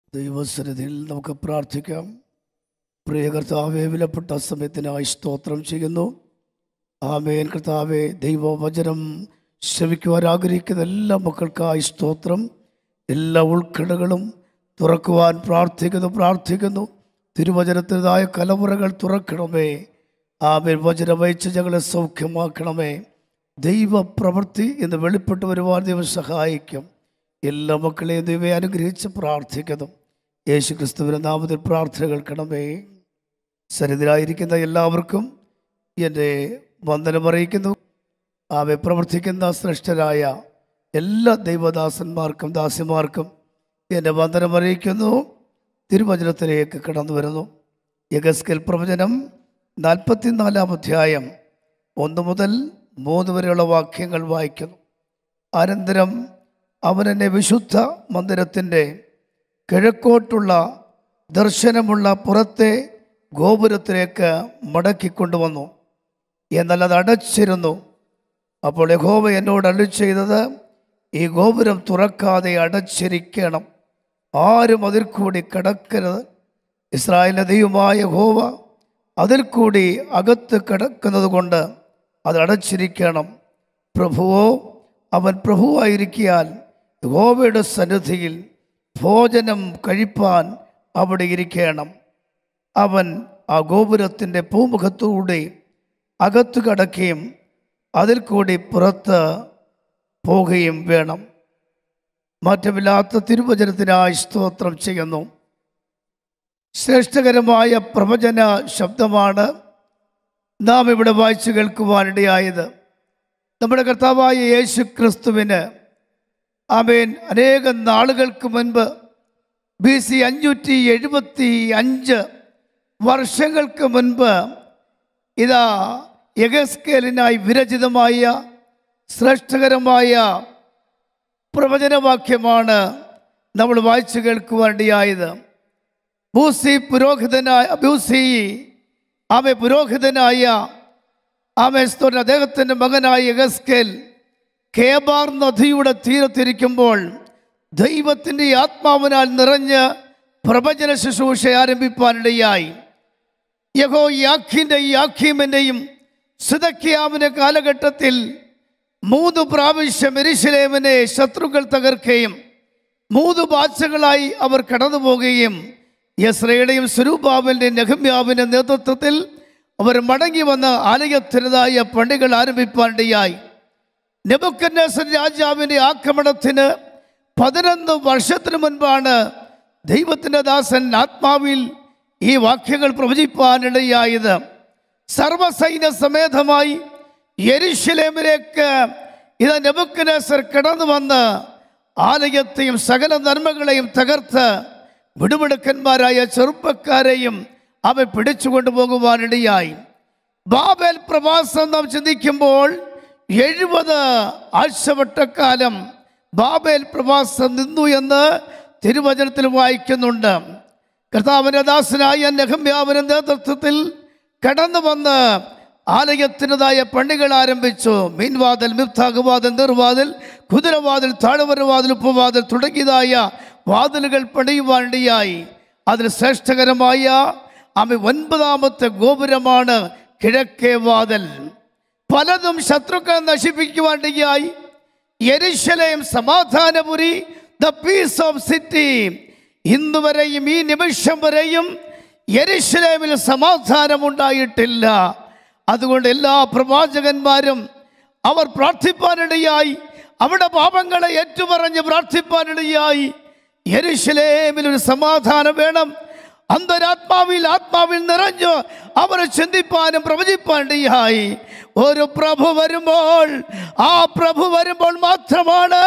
ദൈവസന്നിധിയിൽ നമുക്ക് പ്രാർത്ഥിക്കാം പ്രിയ കർത്താവെ വിലപ്പെട്ട സമയത്തിനായി സ്തോത്രം ചെയ്യുന്നു ആമേൻ കർത്താവെ ദൈവവചനം ശ്രവിക്കുവാൻ ആഗ്രഹിക്കുന്ന എല്ലാ മക്കൾക്കായി സ്തോത്രം എല്ലാ ഉൾക്കടകളും തുറക്കുവാൻ പ്രാർത്ഥിക്കുന്നു പ്രാർത്ഥിക്കുന്നു തിരുവചനത്തിൻ്റെതായ കലമുറകൾ തുറക്കണമേ ആമേൻ വചനം വഹിച്ച് ഞങ്ങളെ സൗഖ്യമാക്കണമേ ദൈവപ്രവൃത്തി എന്ന് വെളിപ്പെട്ട് വരുവാൻ ദൈവം സഹായിക്കും എല്ലാ മക്കളെയും ദൈവം അനുഗ്രഹിച്ച് പ്രാർത്ഥിക്കുന്നു യേശു ക്രിസ്തുവിൻ്റെ നാമത്തിൽ പ്രാർത്ഥന കേൾക്കണമേ സന്നിധിയിലായിരിക്കുന്ന എല്ലാവർക്കും എൻ്റെ വന്ദനം അറിയിക്കുന്നു ആവെ പ്രവർത്തിക്കുന്ന ശ്രേഷ്ഠരായ എല്ലാ ദൈവദാസന്മാർക്കും ദാസിമാർക്കും എൻ്റെ വന്ദനം അറിയിക്കുന്നു തിരുവചനത്തിലേക്ക് കടന്നു വരുന്നു യഗസ്കൽ പ്രവചനം നാൽപ്പത്തിനാലാം അധ്യായം ഒന്ന് മുതൽ മൂന്ന് വരെയുള്ള വാക്യങ്ങൾ വായിക്കുന്നു അനന്തരം അവൻ എന്നെ വിശുദ്ധ മന്ദിരത്തിൻ്റെ കിഴക്കോട്ടുള്ള ദർശനമുള്ള പുറത്തെ ഗോപുരത്തിലേക്ക് മടക്കിക്കൊണ്ടുവന്നു എന്നാൽ അത് അടച്ചിരുന്നു അപ്പോൾ യഹോവ എന്നോട് അള്ളി ചെയ്തത് ഈ ഗോപുരം തുറക്കാതെ അടച്ചിരിക്കണം ആരും അതിൽ കൂടി കടക്കരുത് ഇസ്രായേലിൻ്റെ ദൈവമായ യഹോവ അതിൽ കൂടി അകത്ത് കിടക്കുന്നത് കൊണ്ട് അത് അടച്ചിരിക്കണം പ്രഭുവോ അവൻ പ്രഭുവായിരിക്കിയാൽ യഹോവയുടെ സന്നിധിയിൽ ഭോജനം കഴിപ്പാൻ അവിടെ ഇരിക്കണം അവൻ ആ ഗോപുരത്തിൻ്റെ പൂമുഖത്തൂടെ അകത്തു കടക്കുകയും അതിൽ കൂടി പുറത്ത് പോകുകയും വേണം മാറ്റമില്ലാത്ത തിരുവചനത്തിനായി സ്തോത്രം ചെയ്യുന്നു ശ്രേഷ്ഠകരമായ പ്രവചന ശബ്ദമാണ് നാം ഇവിടെ വായിച്ചു കേൾക്കുവാനിടയായത് നമ്മുടെ കർത്താവായ യേശു ക്രിസ്തുവിന് ആമേൻ അനേകം നാളുകൾക്ക് മുൻപ് ബി സി അഞ്ഞൂറ്റി എഴുപത്തി അഞ്ച് വർഷങ്ങൾക്ക് മുൻപ് ഇതാ യഗസ്കേലിനായി വിരചിതമായ ശ്രേഷ്ഠകരമായ പ്രവചനവാക്യമാണ് നമ്മൾ വായിച്ചു കേൾക്കുവാനിടയായത് ബൂസി പുരോഹിതനായ ബൂസി ആമെ പുരോഹിതനായ ആമെ സ്തോത്ര അദ്ദേഹത്തിൻ്റെ മകനായ യഗസ്കേൽ കേബാർ നദിയുടെ തീരത്തിരിക്കുമ്പോൾ ദൈവത്തിൻ്റെ ആത്മാവിനാൽ നിറഞ്ഞ് പ്രവചന ശുശ്രൂഷ ആരംഭിപ്പാനിടയായി യഹോ യാഖിൻ്റെ യാഖീമിൻ്റെയും സിതക്കിയാവിൻ്റെ കാലഘട്ടത്തിൽ മൂന്ന് പ്രാവശ്യം എരിശിലേമിനെ ശത്രുക്കൾ തകർക്കുകയും മൂന്ന് ബാച്ചകളായി അവർ കടന്നു പോവുകയും യസ്രയുടെയും സ്വരൂപാവിൻ്റെയും നെഹമ്യാവിൻ്റെ നേതൃത്വത്തിൽ അവർ മടങ്ങി വന്ന് ആലയത്തിനതായ പണികൾ ആരംഭിപ്പാനിടയായി നെബുക്കന്നേസർ രാജാവിൻ്റെ ആക്രമണത്തിന് പതിനൊന്ന് വർഷത്തിന് മുൻപാണ് ദൈവത്തിൻ്റെ ദാസൻ ആത്മാവിൽ ഈ വാക്യങ്ങൾ പ്രവചിപ്പാനിടയായത് സർവസൈന്യ സമേതമായി യെരുശലേമിലേക്ക് ഇത് നെബുക്കനേസർ കടന്നു വന്ന് ആലയത്തെയും സകല നന്മകളെയും തകർത്ത് വിടുമിടുക്കന്മാരായ ചെറുപ്പക്കാരെയും അവ പിടിച്ചുകൊണ്ടു പോകുവാനിടയായി ബാബേൽ പ്രവാസം നാം ചിന്തിക്കുമ്പോൾ എഴുപത് ആഴ്ചവട്ടക്കാലം ബാബേൽ പ്രവാസം നിന്നു എന്ന് തിരുവചനത്തിൽ വായിക്കുന്നുണ്ട് കർത്താവിൻ്റെ ദാസനായ നെഹമ്യാവിൻ്റെ നേതൃത്വത്തിൽ കടന്നു വന്ന് ആലയത്തിൻ്റെതായ പണികൾ ആരംഭിച്ചു മീൻവാതിൽ മിഫ്താഖ് നിർവാതിൽ കുതിരവാതിൽ താഴ്വരവാതിൽ ഉപ്പുവാതിൽ തുടങ്ങിയതായ വാതിലുകൾ പണിയുവാനിടയായി അതിൽ ശ്രേഷ്ഠകരമായ ആമ ഒൻപതാമത്തെ ഗോപുരമാണ് കിഴക്കേ വാതിൽ പലതും ശത്രുക്കളെ നശിപ്പിക്കുവാനിടയായി യെരുശലേം സമാധാനപുരി ദ പീസ് ഓഫ് സിറ്റി ഇന്ന് വരെയും ഈ നിമിഷം വരെയും യെരുശലേമിൽ സമാധാനമുണ്ടായിട്ടില്ല അതുകൊണ്ട് എല്ലാ പ്രവാചകന്മാരും അവർ പ്രാർത്ഥിപ്പാനിടയായി അവിടെ പാപങ്ങളെ ഏറ്റുപറഞ്ഞ് പ്രാർത്ഥിപ്പാനിടയായി യെരുശലേമിൽ ഒരു സമാധാനം വേണം അന്തരാത്മാവിൽ ആത്മാവിൽ നിറഞ്ഞു അവർ ചിന്തിപ്പാനും പ്രവചിപ്പാനിടയായി ഒരു പ്രഭു വരുമ്പോൾ ആ പ്രഭു വരുമ്പോൾ മാത്രമാണ്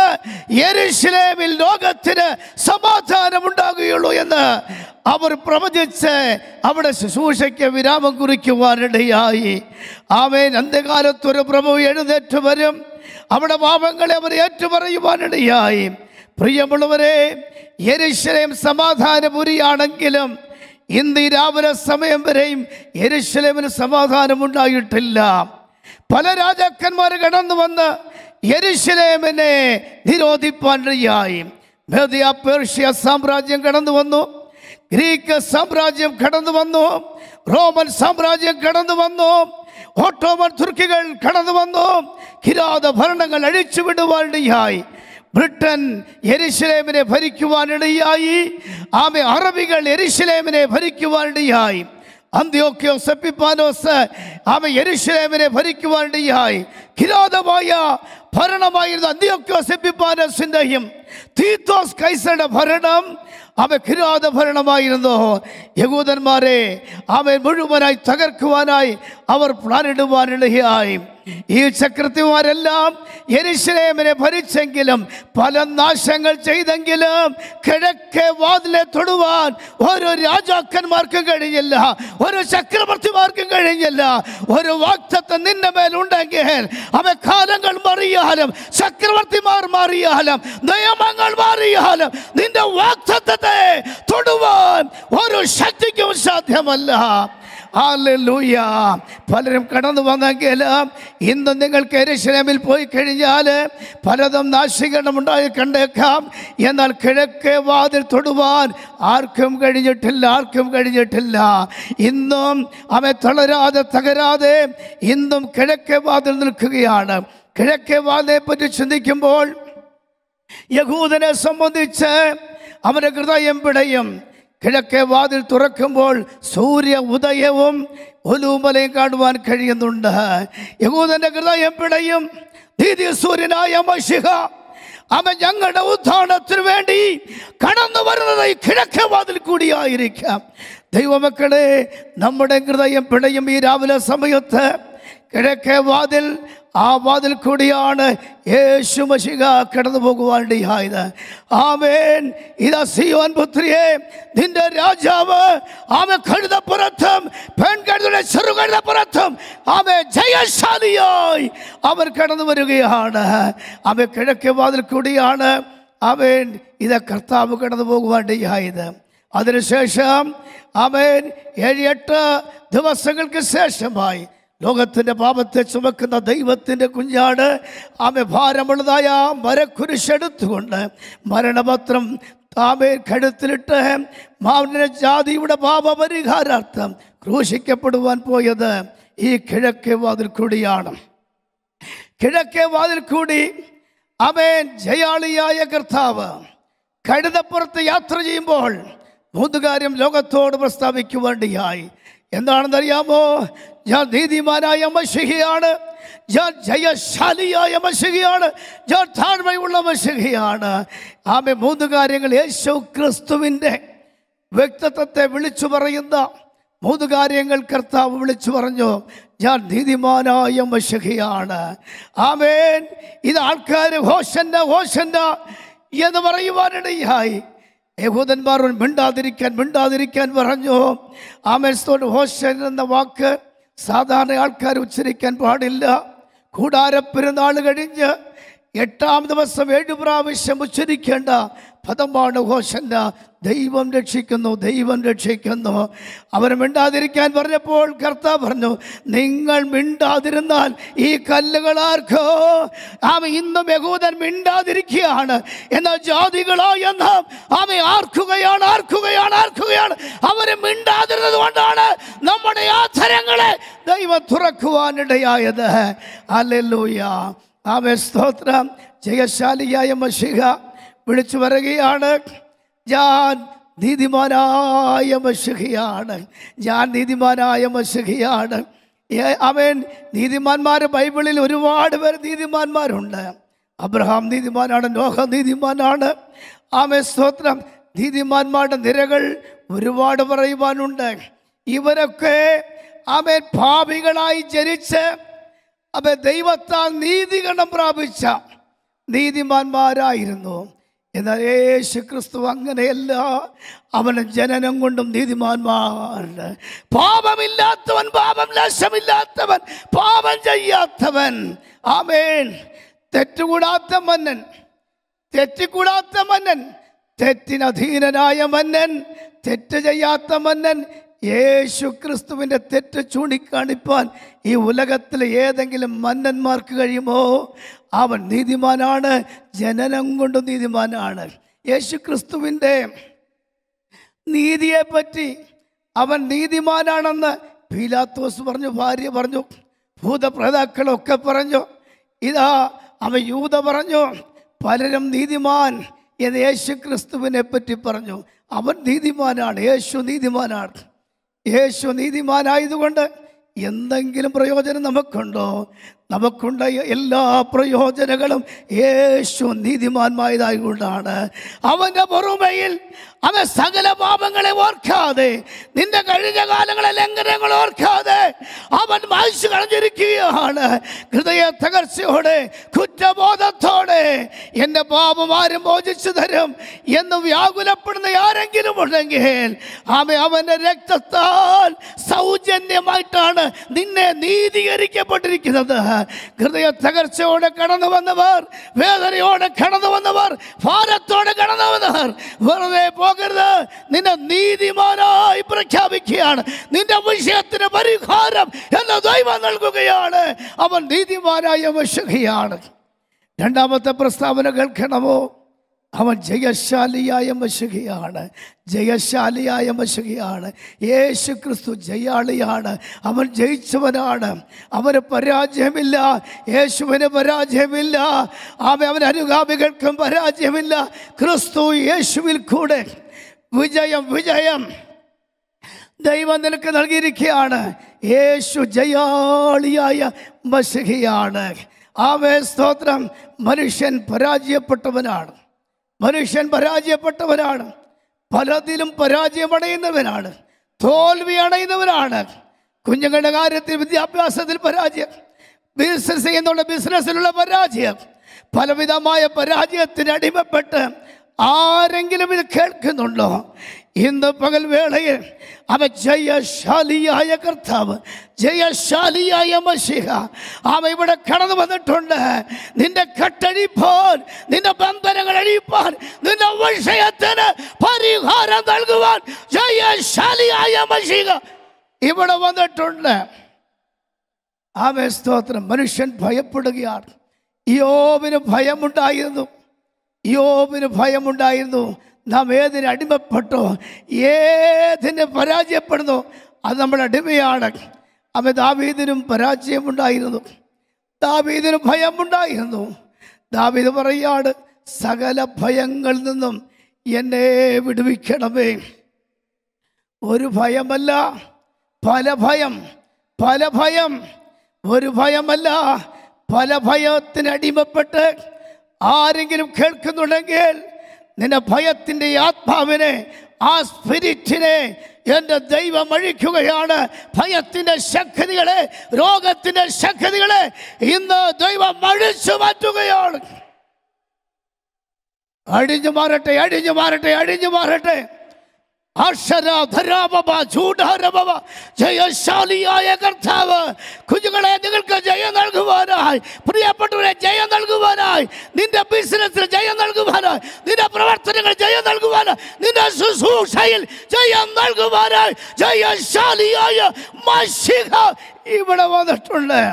യെരുശലേമിൽ ലോകത്തിന് സമാധാനം ഉണ്ടാകുകയുള്ളൂ എന്ന് അവർ പ്രവചിച്ച് അവിടെ ശുശ്രൂഷയ്ക്ക് വിരാമം കുറിക്കുവാനിടയായി ആമേൻ അന്ത്യകാലത്ത് ഒരു പ്രഭു എഴുന്നേറ്റ് വരും അവിടെ പാപങ്ങളെ അവർ ഏറ്റുപറയുവാനിടയായി പ്രിയമുള്ളവരെ യെരുശലേം സമാധാനപുരിയാണെങ്കിലും ഇന്ന് ഈ രാവിലെ സമയം വരെയും യെരുശലേമിന് സമാധാനമുണ്ടായിട്ടില്ല പല രാജാക്കന്മാർ കടന്നു വന്ന് യെരുശലേമിനെ നിരോധിപ്പാനിടയായി മേദിയ പേർഷ്യ സാമ്രാജ്യം കടന്നു വന്നു ഗ്രീക്ക് സാമ്രാജ്യം കടന്നു വന്നു റോമൻ സാമ്രാജ്യം കടന്നു വന്നു ഓട്ടോമൻ തുർക്കികൾ കടന്നു വന്നു കിരാത ഭരണങ്ങൾ അഴിച്ചുവിടുവാനിടയായി ബ്രിട്ടൻ എരിശിലേമിനെ ഭരിക്കുവാനിടയായി ആമെ അറബികൾ എരിശിലേമിനെ ഭരിക്കുവാനിടയായി അന്ത്യോക്യോ സെപ്പിപ്പാനോസ് ആമ എരിശിലേമിനെ ഭരിക്കുവാനിടയായി കിരാതമായ ഭരണമായിരുന്ന അന്ത്യോക്യോ സെപ്പിപ്പാനോസിൻ്റെയും തീത്തോസ് കൈസയുടെ ഭരണം അവ കിരാത ഭരണമായിരുന്നു യഹൂദന്മാരെ അവൻ മുഴുവനായി തകർക്കുവാനായി അവർ പ്ലാനിടുവാനിടയായി ഈ ചക്രത്തിമാരെല്ലാം യെരുശലേമിനെ ഭരിച്ചെങ്കിലും പല നാശങ്ങൾ ചെയ്തെങ്കിലും കിഴക്കേ വാതിലെ തൊടുവാൻ ഒരു രാജാക്കന്മാർക്കും കഴിഞ്ഞില്ല ഒരു ചക്രവർത്തിമാർക്കും കഴിഞ്ഞില്ല ഒരു വാക്തത്വം നിന്റെ മേലുണ്ടെങ്കിൽ അവ കാലങ്ങൾ മാറിയാലും ചക്രവർത്തിമാർ മാറിയാലും നിയമങ്ങൾ മാറിയാലും നിന്റെ വാക്തത്വത്തെ തൊടുവാൻ ഒരു ശക്തിക്കും സാധ്യമല്ല ഹല്ലേലൂയ പലരും കടന്നു വന്നെങ്കിൽ ഇന്ന് നിങ്ങൾക്ക് എരുശലേമിൽ പോയി കഴിഞ്ഞാൽ പലതും നാശീകരണം ഉണ്ടായി കണ്ടേക്കാം എന്നാൽ കിഴക്കേ വാതിൽ തൊടുവാൻ ആർക്കും കഴിഞ്ഞിട്ടില്ല ആർക്കും കഴിഞ്ഞിട്ടില്ല ഇന്നും അവൻ തളരാതെ തകരാതെ ഇന്നും കിഴക്കേ വാതിൽ നിൽക്കുകയാണ് കിഴക്കേ വാതിലെ പറ്റി ചിന്തിക്കുമ്പോൾ യഹൂദനെ സംബന്ധിച്ച് അവൻ്റെ ഹൃദയം പിടയും കിഴക്കേ വാതിൽ തുറക്കുമ്പോൾ സൂര്യ ഉദയവും ഒലൂമലയും കാണുവാൻ കഴിയുന്നുണ്ട് യഹൂദന്റെ ഹൃദയം പിടയും നീതി സൂര്യനായ മഷിഹ അവൻ ഞങ്ങളുടെ ഉദ്ധാരണത്തിന് വേണ്ടി കടന്നു വരുന്നത് ഈ കിഴക്കേ വാതിൽ കൂടിയായിരിക്കാം ദൈവമക്കളെ നമ്മുടെ ഹൃദയം പിടയും ഈ രാവിലെ സമയത്ത് കിഴക്കേ വാതിൽ ആ വാതിൽ കൂടിയാണ് യേശു മഷിക കടന്നു പോകുവാനിടയായത് ആമേൻ ഇതാ സിയോൻ പുത്രിയെ നിന്റെ രാജാവ് ആമെ കഴുതപ്പുറത്തും പെൺകഴുതയുടെ ചെറുകഴുതപ്പുറത്തും ആമെ ജയശാലിയായി അവൻ കടന്നു വരികയാണ് അവൻ കിഴക്കേ വാതിൽ കൂടിയാണ് അവൻ ഇത് കർത്താവ് കടന്നു പോകുവാനിടയായത് അതിനുശേഷം അവൻ ഏഴ് എട്ട് ദിവസങ്ങൾക്ക് ശേഷമായി ലോകത്തിൻ്റെ പാപത്തെ ചുമക്കുന്ന ദൈവത്തിൻ്റെ കുഞ്ഞാട് ആമെ ഭാരമുള്ളതായ മരക്കുരിശെടുത്തുകൊണ്ട് മരണപത്രം താമേ കഴുത്തിലിട്ട് മാവിന ജാതിയുടെ പാപപരിഹാരാർത്ഥം ക്രൂശിക്കപ്പെടുവാൻ പോയത് ഈ കിഴക്കേ വാതിൽ കൂടിയാണ് കിഴക്കേ വാതിൽ കൂടി അവൻ ജയാളിയായ കർത്താവ് കഴുതപ്പുറത്ത് യാത്ര ചെയ്യുമ്പോൾ മൂന്ന് കാര്യം ലോകത്തോട് പ്രസ്താവിക്കുവാണ്ടിയായി എന്താണെന്നറിയാമോ ഞാൻ നീതിമാനായ മഷികയാണ് ഞാൻ ജയശാലിയായ മഷികയാണ് ഞാൻ താഴ്മയുള്ള മഷികയാണ് ആമെ മൂന്ന് കാര്യങ്ങൾ യേശു ക്രിസ്തുവിൻ്റെ വ്യക്തിത്വത്തെ വിളിച്ചു പറയുന്ന മൂന്ന് കാര്യങ്ങൾ കർത്താവ് വിളിച്ചു പറഞ്ഞു ഞാൻ നീതിമാനായ മഷികയാണ് ആമേൻ ഇത് ആൾക്കാർ ഹോഷന്ന ഹോഷന്ന എന്ന് പറയുവാനിടയായി യഹൂദന്മാർ മിണ്ടാതിരിക്കാൻ മിണ്ടാതിരിക്കാൻ പറഞ്ഞു ആമേസ്തോട് ഹോഷൻ എന്ന വാക്ക് സാധാരണ ആൾക്കാർ ഉച്ചരിക്കാൻ പാടില്ല കൂടാരപ്പെരുന്നാൾ കഴിഞ്ഞ് എട്ടാം ദിവസം ഏഴ് പ്രാവശ്യം ഉച്ചരിക്കേണ്ട പദമാണ് ഹോഷന്ന ദൈവം രക്ഷിക്കുന്നു ദൈവം രക്ഷിക്കുന്നു അവർ മിണ്ടാതിരിക്കാൻ പറഞ്ഞപ്പോൾ കർത്താവ് പറഞ്ഞു നിങ്ങൾ മിണ്ടാതിരുന്നാൽ ഈ കല്ലുകൾ ആർക്കോ ആമ ഇന്നും യഹൂദൻ മിണ്ടാതിരിക്കുകയാണ് എന്നാൽ ജാതികളോ എന്ന ആമ ആർക്കുകയാണ് ആർക്കുകയാണ് ആർക്കുകയാണ് അവര് മിണ്ടാതിരുന്നത് കൊണ്ടാണ് നമ്മുടെ ആധരങ്ങളെ ദൈവം തുറക്കുവാനിടയായത് അല്ലെല്ലൂയ ആമേ സ്തോത്രം ജയശാലിയായ മഷിക വിളിച്ചു വരികയാണ് ഞാൻ നീതിമാനായ മഷികയാണ് ഞാൻ നീതിമാനായ മഷികയാണ് ഏ- അവൻ നീതിമാന്മാർ ബൈബിളിൽ ഒരുപാട് പേർ നീതിമാന്മാരുണ്ട് അബ്രഹാം നീതിമാനാണ് നോഹ നീതിമാനാണ് ആമേ സ്തോത്രം നീതിമാന്മാരുടെ നിരകൾ ഒരുപാട് പറയുവാനുണ്ട് ഇവരൊക്കെ അവൻ ഭാവികളായി ജനിച്ച് അവ ദൈവത്താൽ നീതിഗണം പ്രാപിച്ച നീതിമാന്മാരായിരുന്നു എന്നാൽ യേശു ക്രിസ്തു അങ്ങനെയല്ല അവന് ജനനം കൊണ്ടും നീതിമാന്മാരുണ്ട് പാപമില്ലാത്തവൻ പാപം ലക്ഷ്യമില്ലാത്തവൻ പാപം ചെയ്യാത്തവൻ ആമേൻ തെറ്റുകൂടാത്ത മന്നൻ തെറ്റിക്കൂടാത്ത മന്നൻ തെറ്റിനധീനനായ മന്നൻ തെറ്റ് ചെയ്യാത്ത മന്നൻ യേശു ക്രിസ്തുവിൻ്റെ തെറ്റ് ചൂണ്ടിക്കാണിപ്പാൻ ഈ ഉലകത്തിലെ ഏതെങ്കിലും മന്നന്മാർക്ക് കഴിയുമോ അവൻ നീതിമാനാണ് ജനനം കൊണ്ട് നീതിമാനാണ് യേശു ക്രിസ്തുവിൻ്റെ നീതിയെപ്പറ്റി അവൻ നീതിമാനാണെന്ന് പീലാത്തോസ് പറഞ്ഞു ഭാര്യ പറഞ്ഞു ഭൂതപ്രേതാക്കളൊക്കെ പറഞ്ഞു ഇതാ അവൻ യൂത പറഞ്ഞു പലരും നീതിമാൻ എന്ന് യേശു ക്രിസ്തുവിനെ പറ്റി പറഞ്ഞു അവൻ നീതിമാനാണ് യേശു നീതിമാനാണ് യേശു നീതിമാനായതുകൊണ്ട് എന്തെങ്കിലും പ്രയോജനം നമുക്കുണ്ടോ നമുക്കുണ്ട എല്ലാ പ്രയോജനങ്ങളും യേശു നീതിമാന്മായതായതുകൊണ്ടാണ് അവൻ്റെ പൊറുമയിൽ അവൻ സകല പാപങ്ങളെ ഓർക്കാതെ നിന്റെ കഴിഞ്ഞ കാലങ്ങളെ ലംഘനങ്ങൾ ഓർക്കാതെ അവൻ മായ്ച്ചു കളഞ്ഞിരിക്കുകയാണ് ഹൃദയ തകർച്ചയോടെ കുറ്റബോധത്തോടെ എൻ്റെ പാപം ആരും മോചിച്ചു തരും എന്ന് വ്യാകുലപ്പെടുന്ന ആരെങ്കിലും ഉണ്ടെങ്കിൽ ആമ അവൻ്റെ രക്തത്താൽ സൗജന്യമായിട്ടാണ് നിന്നെ നീതീകരിക്കപ്പെട്ടിരിക്കുന്നത് ഹൃദയ തകർച്ചയോടെ കടന്നു വന്നവർ വേദനയോടെ കടന്നു വന്നവർ ഭാരത്തോടെ കടന്നു വന്നവർ വെറുതെ പോകരുത് നിന്നെ നീതിമാനായി പ്രഖ്യാപിക്കുകയാണ് നിന്റെ വിഷയത്തിന് പരിഹാരം എന്ന ദൈവം നൽകുകയാണ് അവൻ നീതിമാനായി വശുകയാണ് രണ്ടാമത്തെ പ്രസ്താവന കേൾക്കണമോ അവൻ ജയശാലിയായ മശുകയാണ് ജയശാലിയായ മശുകയാണ് യേശു ക്രിസ്തു ജയാളിയാണ് അവൻ ജയിച്ചവനാണ് അവന് പരാജയമില്ല യേശുവിന് പരാജയമില്ല അവൻ അവൻ അനുഗാമികൾക്കും പരാജയമില്ല ക്രിസ്തു യേശുവിൽ കൂടെ വിജയം വിജയം ദൈവം നിനക്ക് നൽകിയിരിക്കുകയാണ് യേശു ജയാളിയായ മസിഹിയാണ് ആവേ സ്തോത്രം മനുഷ്യൻ പരാജയപ്പെട്ടവനാണ് മനുഷ്യൻ പരാജയപ്പെട്ടവനാണ് പലതിലും പരാജയമടയുന്നവനാണ് തോൽവി അടയുന്നവനാണ് കുഞ്ഞുങ്ങളുടെ കാര്യത്തിൽ വിദ്യാഭ്യാസത്തിൽ പരാജയം ബിസിനസ് ചെയ്യുന്നുള്ള ബിസിനസ്സിലുള്ള പരാജയം പലവിധമായ പരാജയത്തിന് അടിമപ്പെട്ട് ആരെങ്കിലും ഇത് കേൾക്കുന്നുണ്ടോ ഇന്ന് പകൽ വേളയിൽ അവ ജയശാലിയായ കർത്താവ് ജയശാലിയായ മഷിഹ അവ ഇവിടെ കടന്നു വന്നിട്ടുണ്ട് നിന്റെ കട്ടഴിപ്പാൻ നിന്റെ ബന്ധനങ്ങൾ അഴിപ്പാൻ നിന്റെ വിഷയത്തിന് പരിഹാരം നൽകുവാൻ ജയശാലിയായ മഷിഹ ഇവിടെ വന്നിട്ടുണ്ട് ആമേ സ്തോത്രം മനുഷ്യൻ ഭയപ്പെടുകയാണ് യോബിന് ഭയമുണ്ടായിരുന്നു യോബിന് ഭയമുണ്ടായിരുന്നു നാം ഏതിന് അടിമപ്പെട്ടോ ഏതിന് പരാജയപ്പെടുന്നു അത് നമ്മുടെ അടിമയാണ് അവ ദാവീദിനും പരാജയമുണ്ടായിരുന്നു ദാവീദിന് ഭയമുണ്ടായിരുന്നു ദാവീദ് പറയാണ് സകല ഭയങ്ങളിൽ നിന്നും എന്നെ വിടുവിക്കണമേ ഒരു ഭയമല്ല പല ഭയം പല ഭയം ഒരു ഭയമല്ല പല ഭയത്തിന് അടിമപ്പെട്ട് ആരെങ്കിലും കേൾക്കുന്നുണ്ടെങ്കിൽ നിന്റെ ഭയത്തിൻ്റെ ആത്മാവിനെ ആ സ്പിരിറ്റിനെ എൻ്റെ ദൈവം അഴിക്കുകയാണ് ഭയത്തിൻ്റെ ശക്തികളെ രോഗത്തിൻ്റെ ശക്തികളെ ഇന്ന് ദൈവം അഴിച്ചു മാറ്റുകയാണ് അഴിഞ്ഞു മാറട്ടെ അഴിഞ്ഞു മാറട്ടെ അഴിഞ്ഞു മാറട്ടെ അക്ഷരാധരാപമ ചൂടാരമ ജയശാലിയായ കർത്താവ് കുഞ്ഞുങ്ങളെ നിങ്ങൾക്ക് ജയം നൽകുവാനായി പ്രിയപ്പെട്ടവരെ ജയം നൽകുവാനായി നിന്റെ ബിസിനസ്സിൽ ജയം നൽകുവാനായി നിന്റെ പ്രവർത്തനങ്ങൾ ജയം നൽകുവാനായി നിന്റെ ശുശ്രൂഷയിൽ ജയം നൽകുവാനായി ജയശാലിയായ മഷിഹ ഇവിടെ വന്നിട്ടുണ്ട്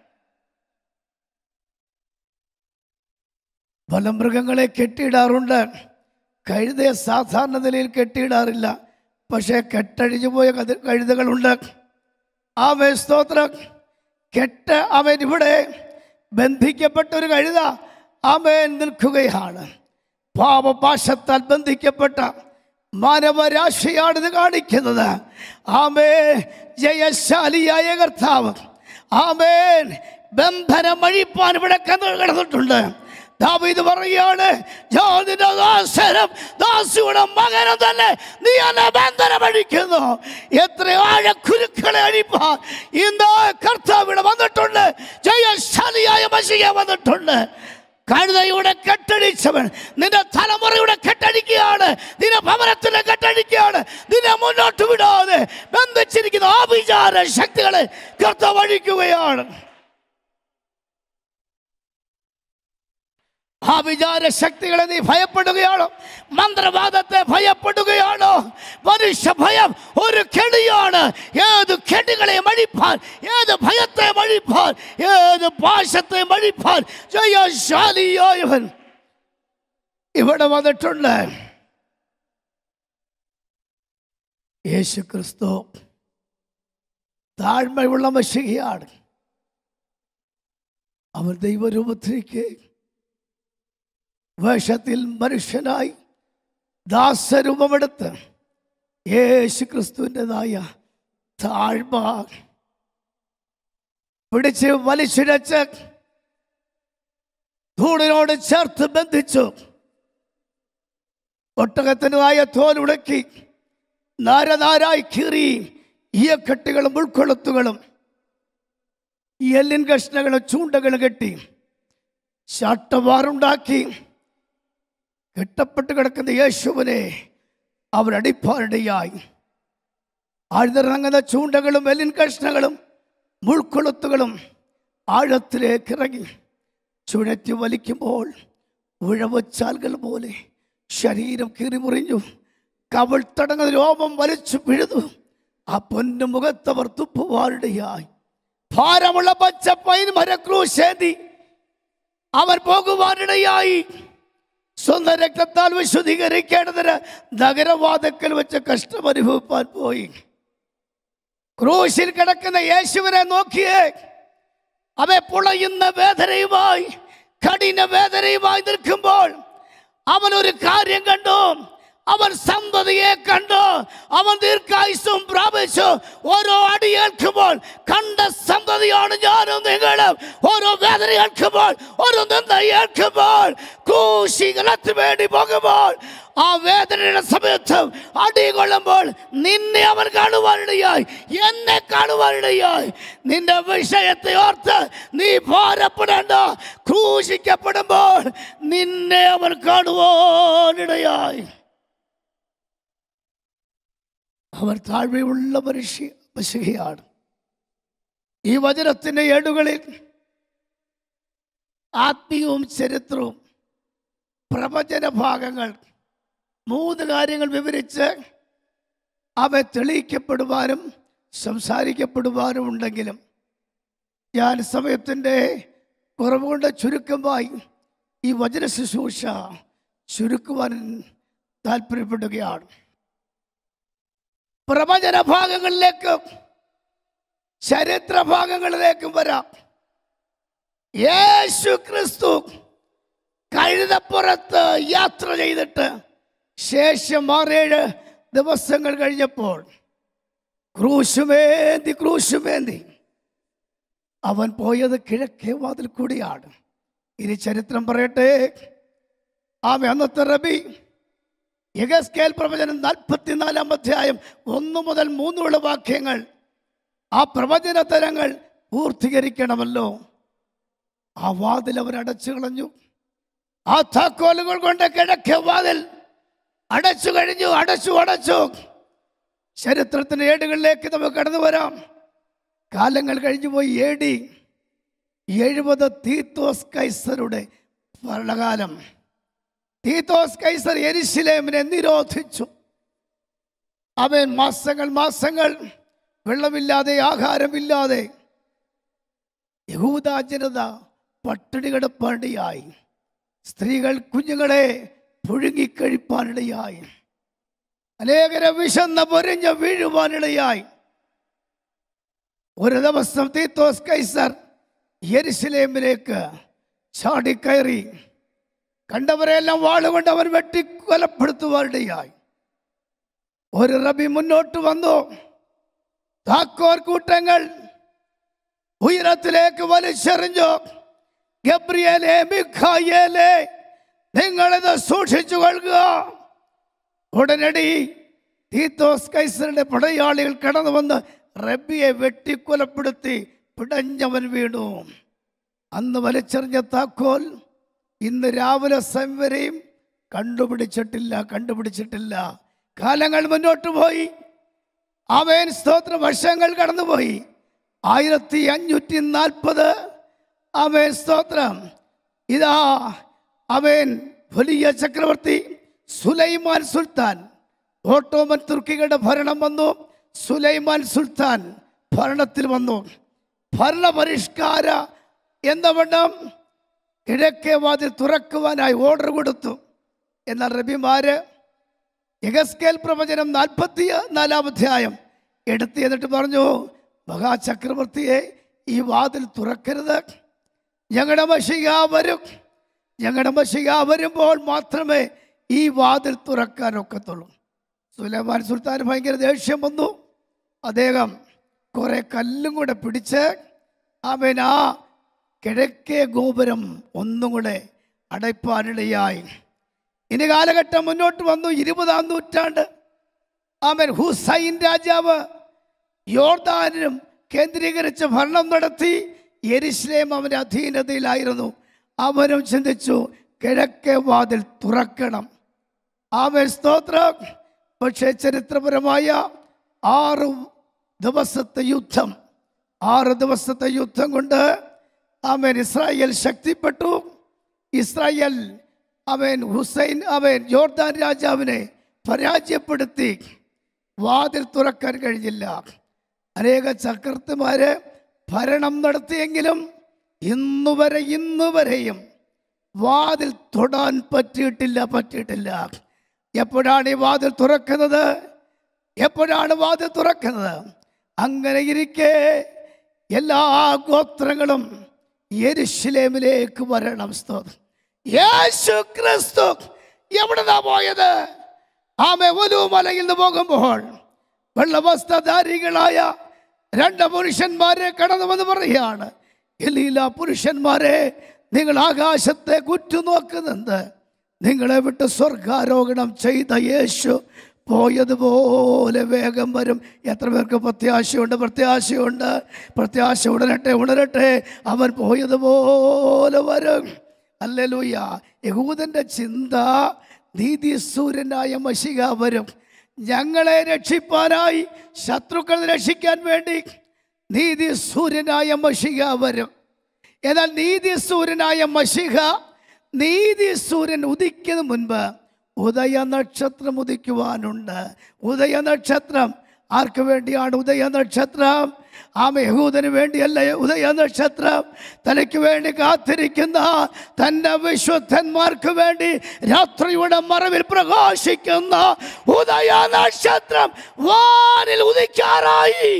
പല മൃഗങ്ങളെ കെട്ടിയിടാറുണ്ട് കഴുതയെ സാധാരണ നിലയിൽ കെട്ടിയിടാറില്ല പക്ഷേ കെട്ടഴിഞ്ഞു പോയ കത് കഴുതകളുണ്ട് ആ സ്തോത്രം കെട്ട് അവൻ ഇവിടെ ബന്ധിക്കപ്പെട്ട ഒരു കഴുത അവൻ നിൽക്കുകയാണ് പാപപാശത്താൽ ബന്ധിക്കപ്പെട്ട മാനവരാശിയാണ് ഇത് കാണിക്കുന്നത് ആമേ ജയശാലിയായ കർത്താവ് ആമേൻ ബന്ധനം അഴിപ്പാൻ ഇവിടെ കടന്നു കിടന്നിട്ടുണ്ട് ദാവീദ് പറയുകയാണ് ഞാൻ നിന്റെ ദാസനും ദാസിയുടെ മകനും തന്നെ നീ എന്നെ ബന്ധനം അഴിക്കുന്നു എത്ര ആഴക്കുരുക്കളെ അഴിപ്പാൻ ഇന്ന് കർത്താവിടെ വന്നിട്ടുണ്ട് ജയശാലിയായ മഷിക വന്നിട്ടുണ്ട് കഴുതയുടെ കെട്ടടിച്ചവൻ നിന്റെ തലമുറയുടെ കെട്ടടിക്കുകയാണ് നിന്റെ ഭവനത്തിലെ കെട്ടടിക്കുകയാണ് നിന്നെ മുന്നോട്ട് വിടാതെ ബന്ധിച്ചിരിക്കുന്ന ആഭിചാര ശക്തികളെ കർത്താവ് അഴിക്കുകയാണ് ആ വിചാര ശക്തികളെ നീ ഭയപ്പെടുകയാണോ മന്ത്രവാദത്തെ ഭയപ്പെടുകയാണോ മനുഷ്യ ഭയം ഒരു കെണിയാണ് ഏത് കെണികളെ മഴിപ്പാൻ ഏത് ഭയത്തെ മഴിപ്പാൻ ഏത് പാശത്തെ മഴിപ്പാൻ ജയശാലിയായവൻ ഇവിടെ വന്നിട്ടുണ്ട് യേശു ക്രിസ്തു താഴ്മയുള്ള മഷികയാണ് അവൻ ദൈവരൂപത്തിലേക്ക് വേഷത്തിൽ മനുഷ്യനായി ദാസരൂപമെടുത്ത് യേശു ക്രിസ്തുവിൻ്റെതായ താഴ്മ പിടിച്ച് വലിച്ചിഴച്ച് ധൂടിനോട് ചേർത്ത് ബന്ധിച്ചു ഒട്ടകത്തിൻ്റെതായ തോലുടക്കി നാരനാരായി കീറി ഈയക്കെട്ടുകളും ഉൾക്കൊളുത്തുകളും എല്ലിൻ കഷ്ണങ്ങളും ചൂണ്ടകളും കെട്ടി ചാട്ടവാറുണ്ടാക്കി കെട്ടപ്പെട്ട് കിടക്കുന്ന യേശുവിനെ അവരടിപ്പാനിടയായി ആഴ്ന്നിറങ്ങുന്ന ചൂണ്ടകളും എല്ലിൻ കഷ്ണങ്ങളും മുൾക്കൊളുത്തുകളും ആഴത്തിലേക്ക് ഇറങ്ങി ചുഴറ്റി വലിക്കുമ്പോൾ ഉഴവച്ചാൽകൾ പോലെ ശരീരം കീറിമുറിഞ്ഞു കവൾ തടങ്ങുന്ന രോമം വലിച്ചു പിഴുതു ആ പൊന്നു മുഖത്തവർ തുപ്പുവാനിടയായി ഭാരമുള്ള പച്ച പൈൻ മരക്രൂശേന്തി അവർ പോകുവാനിടയായി സ്വന്തം രക്തത്താൽ വിശുദ്ധീകരിക്കേണ്ടതിന് നഗരവാദക്കൽ വെച്ച് കഷ്ടം അനുഭവിപ്പാൻ പോയി ക്രൂശിൽ കിടക്കുന്ന യേശുവിനെ നോക്കിയേ അവ പുളയുന്ന വേദനയുമായി കഠിന വേദനയുമായി നിൽക്കുമ്പോൾ അവൻ ഒരു കാര്യം കണ്ടു അവൻ സന്തതിയെ കണ്ടു അവൻ ദീർഘായുസും പ്രാപിച്ചു ഓരോ അടി ഏൽക്കുമ്പോൾ കണ്ട സന്തതിയാണ് ഞാനും നിങ്ങളും ഓരോ വേദന ഏൽക്കുമ്പോൾ ഓരോ നിന്ന ഏൽക്കുമ്പോൾ ക്രൂശികളത്തിന് വേണ്ടി പോകുമ്പോൾ ആ വേദനയുടെ സമയത്ത് അടി കൊള്ളുമ്പോൾ നിന്നെ അവൻ കാണുവാനിടയായി എന്നെ കാണുവാനിടയായി നിന്റെ വിഷയത്തെ ഓർത്ത് നീ ഭാരപ്പെടേണ്ട ക്രൂശിക്കപ്പെടുമ്പോൾ നിന്നെ അവൻ കാണുവാനിടയായി അവർ താഴ്മയുള്ള മനുഷ്യ മനുഷ്യയാണ് ഈ വചനത്തിൻ്റെ ഏടുകളിൽ ആത്മീയവും ചരിത്രവും പ്രവചന ഭാഗങ്ങൾ മൂന്ന് കാര്യങ്ങൾ വിവരിച്ച് അവ തെളിയിക്കപ്പെടുവാനും സംസാരിക്കപ്പെടുവാനും ഉണ്ടെങ്കിലും ഞാൻ സമയത്തിൻ്റെ കുറവുകൊണ്ട് ചുരുക്കമായി ഈ വചന ശുശ്രൂഷ ചുരുക്കുവാൻ താല്പര്യപ്പെടുകയാണ് പ്രവചന ഭാഗങ്ങളിലേക്കും ചരിത്ര ഭാഗങ്ങളിലേക്കും വരാം യേശു ക്രിസ്തു കഴുതപ്പുറത്ത് യാത്ര ചെയ്തിട്ട് ശേഷം ആറേഴ് ദിവസങ്ങൾ കഴിഞ്ഞപ്പോൾ ക്രൂശുമേന്തി ക്രൂശുമേന്തി അവൻ പോയത് കിഴക്കേ വാതിൽ കൂടിയാണ് ഇനി ചരിത്രം പറയട്ടെ ആമ അന്നത്തെ റബി യഗസ്കേൽ പ്രവചനം നാൽപ്പത്തിനാലാം അധ്യായം ഒന്ന് മുതൽ മൂന്നുള്ള വാക്യങ്ങൾ ആ പ്രവചന തരങ്ങൾ പൂർത്തീകരിക്കണമല്ലോ ആ വാതിൽ അവർ അടച്ചു കളഞ്ഞു ആ താക്കോലുകൾ കൊണ്ട് കിഴക്കേ വാതിൽ അടച്ചു കഴിഞ്ഞു അടച്ചു അടച്ചു ചരിത്രത്തിന്റെ ഏടുകളിലേക്ക് നമുക്ക് കടന്നു വരാം കാലങ്ങൾ കഴിഞ്ഞു പോയി എ ഡി എഴുപത് തീത്തോസ് കൈസറുടെ ഭരണകാലം തീത്തോസ് കൈസർ എരിശിലേമിനെ നിരോധിച്ചു അവൻ മാസങ്ങൾ മാസങ്ങൾ വെള്ളമില്ലാതെ ആഹാരമില്ലാതെ യഹൂദ ജനത പട്ടിണി കിടപ്പാനിടയായി സ്ത്രീകൾ കുഞ്ഞുങ്ങളെ പുഴുങ്ങിക്കഴിപ്പാനിടയായി അനേകരെ വിശന്ന പൊരിഞ്ഞ വീഴുവാനിടയായി ഒരു ദിവസം തീത്തോസ് കൈസർ യെരുസലേമിലേക്ക് ചാടിക്കയറി കണ്ടവരെല്ലാം വാളുകൊണ്ട് അവൻ വെട്ടി കൊലപ്പെടുത്തുവാനിടയായി ഒരു റബി മുന്നോട്ട് വന്നു താക്കോർ കൂട്ടങ്ങൾ ഉയരത്തിലേക്ക് വലിച്ചെറിഞ്ഞു ഗബ്രിയേലേ മിഖായേലേ നിങ്ങളിത് സൂക്ഷിച്ചു കൊള്ളുക ഉടനടി തീത്തോസ് കൈസറിന്റെ പടയാളികൾ കടന്നു വന്ന് റബ്ബിയെ വെട്ടിക്കൊലപ്പെടുത്തി പിടഞ്ഞവൻ വീണു അന്ന് വലിച്ചെറിഞ്ഞ താക്കോൽ ഇന്ന് രാവിലെ സംവരെയും കണ്ടുപിടിച്ചിട്ടില്ല കണ്ടുപിടിച്ചിട്ടില്ല കാലങ്ങൾ മുന്നോട്ട് പോയി അവൻ സ്തോത്ര വർഷങ്ങൾ കടന്നുപോയി ആയിരത്തി അഞ്ഞൂറ്റി നാൽപ്പത് അവൻ സ്തോത്രം ഇതാ അവൻ വലിയ ചക്രവർത്തി സുലൈമാൻ സുൽത്താൻ ഓട്ടോമൻ തുർക്കികളുടെ ഭരണം വന്നു സുലൈമാൻ സുൽത്താൻ ഭരണത്തിൽ വന്നു ഭരണപരിഷ്കാര എന്ന വണ്ണം കിഴക്കേ വാതിൽ തുറക്കുവാനായി ഓർഡർ കൊടുത്തു എന്നാൽ റബിമാര് യഗസ്കേൽ പ്രവചനം നാൽപ്പത്തി നാലാം അധ്യായം എടുത്ത് എന്നിട്ട് പറഞ്ഞു മഹാചക്രവർത്തിയെ ഈ വാതിൽ തുറക്കരുത് ഞങ്ങളുടെ മഷിക വരും ഞങ്ങളുടെ മഷിക വരുമ്പോൾ മാത്രമേ ഈ വാതിൽ തുറക്കാൻ ഒക്കത്തുള്ളൂ സുലൈമാൻ സുൽത്താൻ ഭയങ്കര ദേഷ്യം വന്നു അദ്ദേഹം കുറെ കല്ലും കൂടെ പിടിച്ച് അവൻ ആ കിഴക്കേ ഗോപുരം ഒന്നും കൂടെ അടയ്പ്പാനിടയായി ഇനി കാലഘട്ടം മുന്നോട്ട് വന്നു ഇരുപതാം നൂറ്റാണ്ട് അവൻ ഹുസൈൻ രാജാവ് യോർദാനിലും കേന്ദ്രീകരിച്ച് ഭരണം നടത്തി യെരുശലേം അവൻ്റെ അധീനതയിലായിരുന്നു അവനും ചിന്തിച്ചു കിഴക്കേ വാതിൽ തുറക്കണം അവൻ സ്തോത്രം പക്ഷേ ചരിത്രപരമായ ആറ് ദിവസത്തെ യുദ്ധം ആറ് ദിവസത്തെ യുദ്ധം കൊണ്ട് അവൻ ഇസ്രായേൽ ശക്തിപ്പെട്ടു ഇസ്രായേൽ അവൻ ഹുസൈൻ അവൻ ജോർദാൻ രാജാവിനെ പരാജയപ്പെടുത്തി വാതിൽ തുറക്കാൻ കഴിഞ്ഞില്ല അനേക ചക്രവർത്തിമാര് ഭരണം നടത്തിയെങ്കിലും ഇന്നുവരെ ഇന്നുവരെയും വാതിൽ തൊടാൻ പറ്റിയിട്ടില്ല പറ്റിയിട്ടില്ല എപ്പോഴാണ് ഈ വാതിൽ തുറക്കുന്നത് എപ്പോഴാണ് വാതിൽ തുറക്കുന്നത് അങ്ങനെ ഇരിക്കെ എല്ലാ ഗോത്രങ്ങളും യെരുശലേമിലേക്ക് വരണം സ്തോത്രം യേശു ക്രിസ്തു എവിടുന്നാ പോയത് ആമെ ഒരു മലയിൽ നിന്ന് പോകുമ്പോൾ വെള്ളവസ്ത്രധാരികളായ രണ്ട് പുരുഷന്മാരെ കടന്നുവന്ന് പറയുകയാണ് എലീല പുരുഷന്മാരെ നിങ്ങൾ ആകാശത്തെ കുറ്റുനോക്കുന്നുണ്ട് നിങ്ങളെ വിട്ട് സ്വർഗാരോഹണം ചെയ്ത യേശു പോയതുപോലെ വേഗം വരും എത്ര പേർക്ക് പ്രത്യാശയുണ്ട് പ്രത്യാശയുണ്ട് പ്രത്യാശ ഉണരട്ടെ ഉണരട്ടെ അവൻ പോയതുപോലെ വരും അല്ലലൂയ യഹൂദന്റെ ചിന്ത നീതിസൂര്യനായ മഷിക വരും ഞങ്ങളെ രക്ഷിപ്പാനായി ശത്രുക്കൾ രക്ഷിക്കാൻ വേണ്ടി നീതിസൂര്യനായ മഷിക വരും എന്നാൽ നീതിസൂര്യനായ മഷിക നീതിസൂര്യൻ ഉദിക്കുന്നതിന് മുൻപ് ഉദയ നക്ഷത്രം ഉദിക്കുവാനുണ്ട് ഉദയ നക്ഷത്രം ആർക്ക് വേണ്ടിയാണ് ഉദയ നക്ഷത്രം ആ യഹൂദന് വേണ്ടിയല്ല ഉദയ നക്ഷത്രം തനിക്ക് വേണ്ടി കാത്തിരിക്കുന്ന തൻ്റെ വിശുദ്ധന്മാർക്ക് വേണ്ടി രാത്രിയുടെ മറവിൽ പ്രകാശിക്കുന്ന ഉദയ നക്ഷത്രം വാനിൽ ഉദിക്കാറായി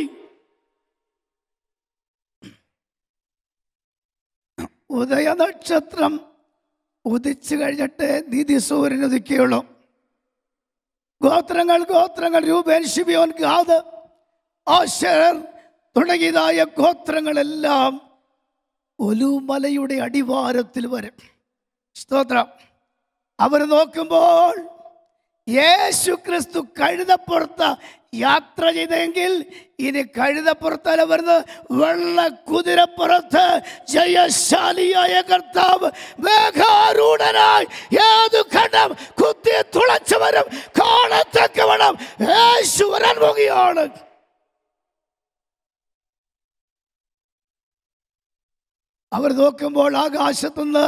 ഉദയ നക്ഷത്രം ഉദിച്ചു കഴിഞ്ഞിട്ട് നിധി സൂര്യൻ ഉദിക്കുകയുള്ളൂ ഗോത്രങ്ങൾ ഗോത്രങ്ങൾ രൂപേൻ ഷിബിയോൻ ഗാദ് ആശർ തുടങ്ങിയതായ ഗോത്രങ്ങളെല്ലാം ഒലുമലയുടെ അടിവാരത്തിൽ വരും സ്തോത്രം അവർ നോക്കുമ്പോൾ യേശു ക്രിസ്തു കഴുതപ്പുറത്ത് യാത്ര ചെയ്തെങ്കിൽ ഇനി കഴുതപ്പുറത്തല്ല വരുന്നത് വെള്ള കുതിരപ്പുറത്ത് ജയശാലിയായ കർത്താവ് മേഘാരൂഢനായി ഏതു ഖണ്ഡം കുത്തി തുളച്ചവരും കാണത്തക്കവണ്ണം യേശു വരാൻ പോകുകയാണ് അവർ നോക്കുമ്പോൾ ആകാശത്തുനിന്ന്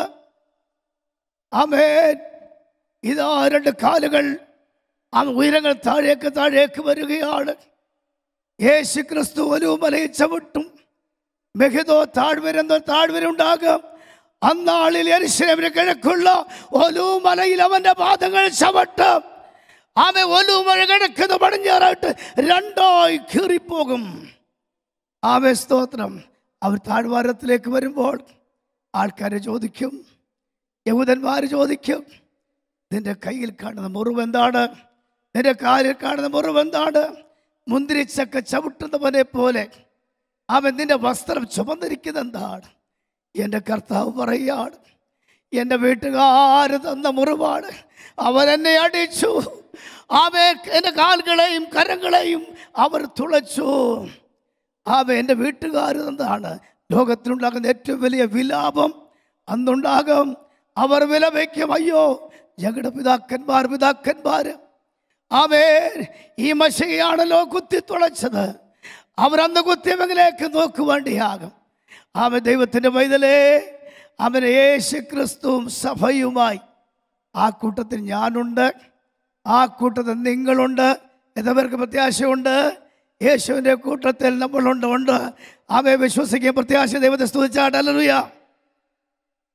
അമേൻ ഇതാ രണ്ട് കാലുകൾ ആ ഉയരങ്ങൾ താഴേക്ക് താഴേക്ക് വരികയാണ് യേശു ക്രിസ്തു ഒരു മലയിൽ ചവിട്ടും മെഹിതോ താഴ്വരെന്നോ താഴ്വരുണ്ടാകും അന്നാളിൽ എരിശേമിന് കിഴക്കുള്ള ഒലു മലയിൽ അവന്റെ പാദങ്ങൾ ചവിട്ടും ആമെ ഒലു മഴ കിഴക്കുന്ന പടിഞ്ഞാറായിട്ട് രണ്ടായി കീറിപ്പോകും ആമെ സ്തോത്രം അവർ താഴ്വാരത്തിലേക്ക് വരുമ്പോൾ ആൾക്കാർ ചോദിക്കും യഹൂദന്മാർ ചോദിക്കും നിന്റെ കയ്യിൽ കാണുന്ന മുറിവ് എന്താണ് നിന്റെ കാലിൽ കാണുന്ന മുറിവ് എന്താണ് മുന്തിരിച്ചക്ക ചവിട്ടുന്നവനെ പോലെ അവൻ നിന്റെ വസ്ത്രം ചുമന്നിരിക്കുന്ന എന്താണ് എൻ്റെ കർത്താവ് പറയുകയാണ് എൻ്റെ വീട്ടുകാര് തന്ന മുറിവാണ് അവൻ എന്നെ അടിച്ചു അവ എൻ്റെ കാലുകളെയും കരങ്ങളെയും അവർ തുളച്ചു അവ എൻ്റെ വീട്ടുകാർ തന്നതാണ് ലോകത്തിലുണ്ടാകുന്ന ഏറ്റവും വലിയ വിലാപം അന്നുണ്ടാകും അവർ വിലവയ്ക്കും അയ്യോ ഞങ്ങളുടെ പിതാക്കന്മാർ പിതാക്കന്മാർ അവേ ഈ മശയാണല്ലോ കുത്തി തുളച്ചത് അവരന്ന് കുത്തിയവങ്കിലേക്ക് നോക്കുവാണ്ടിയാകും അവൻ ദൈവത്തിൻ്റെ പൈതലേ അവൻ യേശു ക്രിസ്തുവും സഭയുമായി ആ കൂട്ടത്തിൽ ഞാനുണ്ട് ആ കൂട്ടത്തിൽ നിങ്ങളുണ്ട് എത്ര പേർക്ക് പ്രത്യാശയുണ്ട് യേശുവിൻ്റെ കൂട്ടത്തിൽ നമ്മളുണ്ട് ഉണ്ട് അവയെ വിശ്വസിക്കുകയും പ്രത്യാശ ദൈവത്തെ സ്തുതിച്ചാട്ടല്ലുയ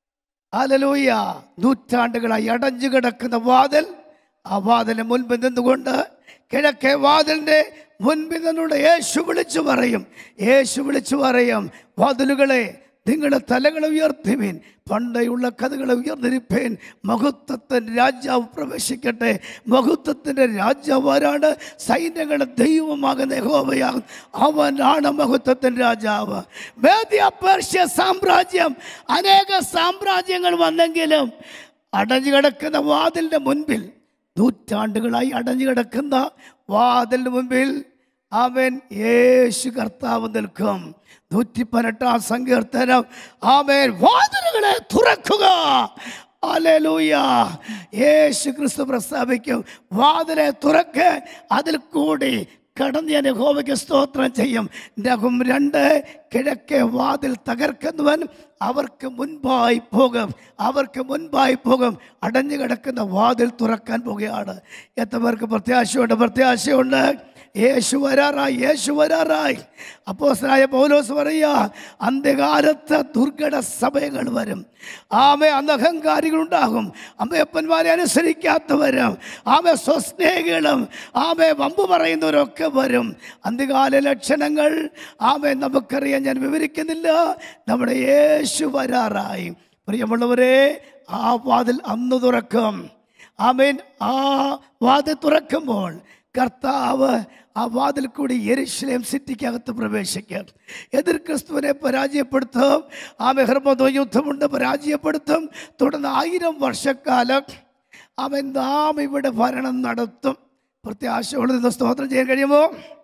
അലലൂയ നൂറ്റാണ്ടുകളായി അടഞ്ഞു കിടക്കുന്ന വാതിൽ ആ വാതിലിന് മുൻപിൽ നിന്നുകൊണ്ട് കിഴക്കേ വാതിലിൻ്റെ മുൻപിൽ നിന്നുള്ള യേശു വിളിച്ചു പറയും യേശു വിളിച്ചു പറയും വാതിലുകളെ നിങ്ങളുടെ തലകളെ ഉയർത്തുവിൻ പണ്ടയുള്ള കഥകളെ ഉയർന്നിരിപ്പേൻ മഹത്വത്തിൻ്റെ രാജാവ് പ്രവേശിക്കട്ടെ മഹത്വത്തിൻ്റെ രാജാവ് ആരാണ് സൈന്യങ്ങളുടെ ദൈവമാകുന്ന യഹോവയാകും അവനാണ് മഹത്വത്തിൻ്റെ രാജാവ് മേദ്യ പേർഷ്യ സാമ്രാജ്യം അനേക സാമ്രാജ്യങ്ങൾ വന്നെങ്കിലും അടഞ്ഞു കിടക്കുന്ന വാതിലിൻ്റെ മുൻപിൽ നൂറ്റാണ്ടുകളായി അടഞ്ഞു കിടക്കുന്ന വാതിലിന് മുൻപിൽ അവൻ യേശു കർത്താവ് നിൽക്കും നൂറ്റി പതിനെട്ടാം സങ്കീർത്തനം അവൻ വാതിലുകളെ തുറക്കുക അലലൂയ യേശു ക്രിസ്തു പ്രസ്താവിക്കും വാതിലെ തുറക്ക് അതിൽ കൂടി കടന്ന് ഞാൻ യഹോവയ്ക്ക് സ്തോത്രം ചെയ്യും നഖം രണ്ട് കിഴക്കേ വാതിൽ തകർക്കുന്നവൻ അവർക്ക് മുൻപായി പോകും അവർക്ക് മുൻപായി പോകും അടഞ്ഞു കിടക്കുന്ന വാതിൽ തുറക്കാൻ പോകുകയാണ് എത്ര പേർക്ക് പ്രത്യാശയുണ്ട് പ്രത്യാശയുണ്ട് യേശു വരാറായി യേശു വരാറായി അപ്പോസ്തലനായ പൗലോസ് പറയുക അന്ത്യകാലത്ത് ദുർഘട സമയങ്ങൾ വരും ആമെ അന്ന് അഹങ്കാരികളുണ്ടാകും അമ്മയപ്പന്മാരെ അനുസരിക്കാത്തവരും ആമെ സ്വസ്നേഹികളും ആമെ വമ്പ് പറയുന്നവരൊക്കെ വരും അന്ത്യകാല ലക്ഷണങ്ങൾ ആമെ നമുക്കറിയാൻ ഞാൻ വിവരിക്കുന്നില്ല നമ്മുടെ യേശു വരാറായി പ്രിയമുള്ളവരെ ആ വാതിൽ അന്ന് തുറക്കും ആമേൻ ആ വാതിൽ തുറക്കുമ്പോൾ കർത്താവ് ആ വാതിൽ കൂടി യെരുശലേം സിറ്റിക്കകത്ത് പ്രവേശിക്കും എതിർ ക്രിസ്തുവിനെ പരാജയപ്പെടുത്തും ആ മെഹർമതോ യുദ്ധമുണ്ട് പരാജയപ്പെടുത്തും തുടർന്ന് ആയിരം വർഷക്കാലം അവൻ നാം ഇവിടെ ഭരണം നടത്തും പ്രത്യാശയോടെ നിന്ന് സ്തോത്രം ചെയ്യാൻ കഴിയുമോ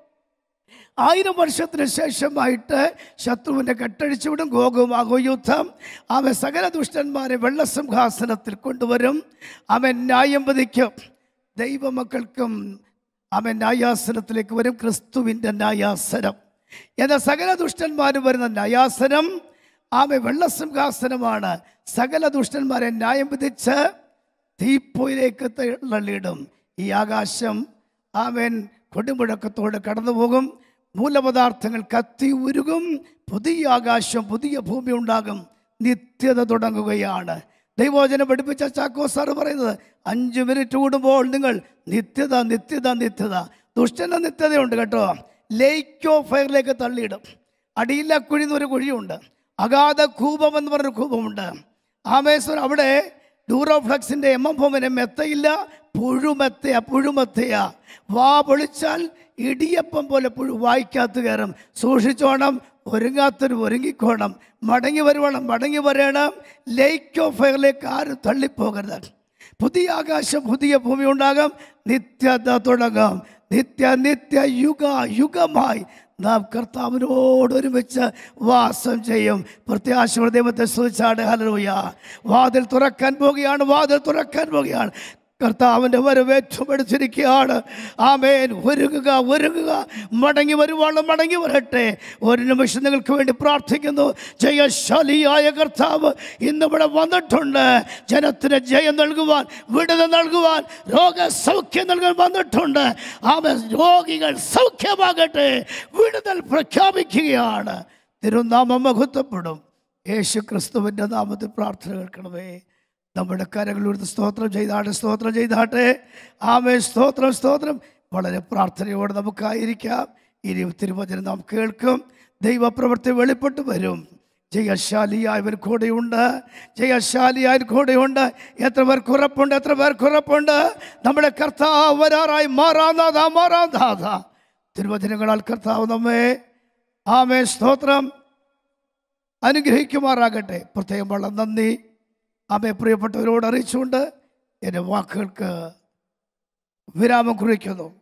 ആയിരം വർഷത്തിന് ശേഷമായിട്ട് ശത്രുവിനെ കെട്ടഴിച്ചുവിടും ഗോകുമാകോ യുദ്ധം അവൻ സകല ദുഷ്ടന്മാരെ വെള്ളസിംഹാസനത്തിൽ കൊണ്ടുവരും അവൻ ന്യായം വധിക്കും ദൈവമക്കൾക്കും അവൻ ന്യായാസനത്തിലേക്ക് വരും ക്രിസ്തുവിൻ്റെ ന്യായാസനം എന്നാൽ സകല ദുഷ്ടന്മാരും വരുന്ന ന്യായാസനം ആമെ വെള്ളസിംഹാസനമാണ് സകല ദുഷ്ടന്മാരെ ന്യായം വിധിച്ച് തീപ്പൊയിലേക്ക് തള്ളിയിടും ഈ ആകാശം ആമേൻ കൊടുമുഴക്കത്തോടെ കടന്നു പോകും മൂലപദാർത്ഥങ്ങൾ കത്തി ഉരുകും പുതിയ ആകാശം പുതിയ ഭൂമി ഉണ്ടാകും നിത്യത തുടങ്ങുകയാണ് ദൈവോചനം പഠിപ്പിച്ച ചാക്കോ സാറ് പറയുന്നത് അഞ്ച് മിനിറ്റ് കൂടുമ്പോൾ നിങ്ങൾ നിത്യത നിത്യത നിത്യത ദുഷ്ടന്റെ നിത്യതയുണ്ട് കേട്ടോ ലേക്ക് ഓഫ് ഫയറിലേക്ക് തള്ളിയിടും അടിയില്ല കുഴി എന്നൊരു കുഴിയുണ്ട് അഗാധ കൂപം എന്ന് പറഞ്ഞൊരു കൂപമുണ്ട് ആമേശ്വർ അവിടെ ഡൂറോഫ്ലക്സിന്റെ എം എം ഫോമിന് മെത്തയില്ല പുഴുമെത്തയ പുഴുമെത്തയ വാ പൊളിച്ചാൽ ഇടിയപ്പം പോലെ പുഴു വായിക്കാത്ത കയറും സൂക്ഷിച്ചോണം ഒരുങ്ങാത്തൊരു ഒരുങ്ങിക്കോണം മടങ്ങി വരുവണം മടങ്ങി വരണം ലേക്ക് ഓഫ് ഫയറിലേക്ക് ആരും തള്ളിപ്പോകരുത് പുതിയ ആകാശം പുതിയ ഭൂമി ഉണ്ടാകും നിത്യത തുടങ്ങും നിത്യ നിത്യ യുഗ യുഗമായി നാം കർത്താവിനോട് ഒരുമിച്ച് വാസം ചെയ്യും പ്രത്യാശയുടെ ദൈവത്തെ സ്തുതിച്ചാട് ഹലൂയ വാതിൽ തുറക്കാൻ പോകുകയാണ് വാതിൽ തുറക്കാൻ പോകുകയാണ് കർത്താവിൻ്റെ വരവേറ്റമെടുത്തിരിക്കുകയാണ് ആമേൻ ഒരുങ്ങുക ഒരുങ്ങുക മടങ്ങി വരുവാണ് മടങ്ങി വരട്ടെ ഒരു നിമിഷം നിങ്ങൾക്ക് വേണ്ടി പ്രാർത്ഥിക്കുന്നു ജയശാലിയായ കർത്താവ് ഇന്നിവിടെ വന്നിട്ടുണ്ട് ജനത്തിന് ജയം നൽകുവാൻ വിടുതൽ നൽകുവാൻ രോഗസൗഖ്യം നൽകാൻ വന്നിട്ടുണ്ട് ആമേൻ രോഗികൾ സൗഖ്യമാകട്ടെ വിടുതൽ പ്രഖ്യാപിക്കുകയാണ് തിരുനാമം മഹത്വപ്പെടും യേശു ക്രിസ്തുവിൻ്റെ നാമത്തിൽ പ്രാർത്ഥന കേൾക്കണമേ നമ്മുടെ കരങ്ങളിലൂടെ സ്തോത്രം ചെയ്താട്ടെ സ്തോത്രം ചെയ്താട്ടെ ആമേ സ്തോത്രം സ്തോത്രം വളരെ പ്രാർത്ഥനയോടെ നമുക്കായിരിക്കാം ഇനി തിരുവചനം നാം കേൾക്കും ദൈവപ്രവൃത്തി വെളിപ്പെട്ട് വരും ജയശാലിയായവൻ കൂടെയുണ്ട് ജയശാലിയായവൻ കൂടെയുണ്ട് എത്ര പേർക്ക് ഉറപ്പുണ്ട് എത്ര പേർക്ക് ഉറപ്പുണ്ട് നമ്മുടെ കർത്താവ് വരാറായി മാറാനാഥ മാറാനാഥ തിരുവചനങ്ങളാൽ കർത്താവ് നമ്മെ ആമേ സ്തോത്രം അനുഗ്രഹിക്കുമാറാകട്ടെ പ്രത്യേകം വളരെ നന്ദി അമ്മയെ പ്രിയപ്പെട്ടവരോട് അറിയിച്ചുകൊണ്ട് എൻ്റെ വാക്കുകൾക്ക് വിരാമം കുറിക്കുന്നു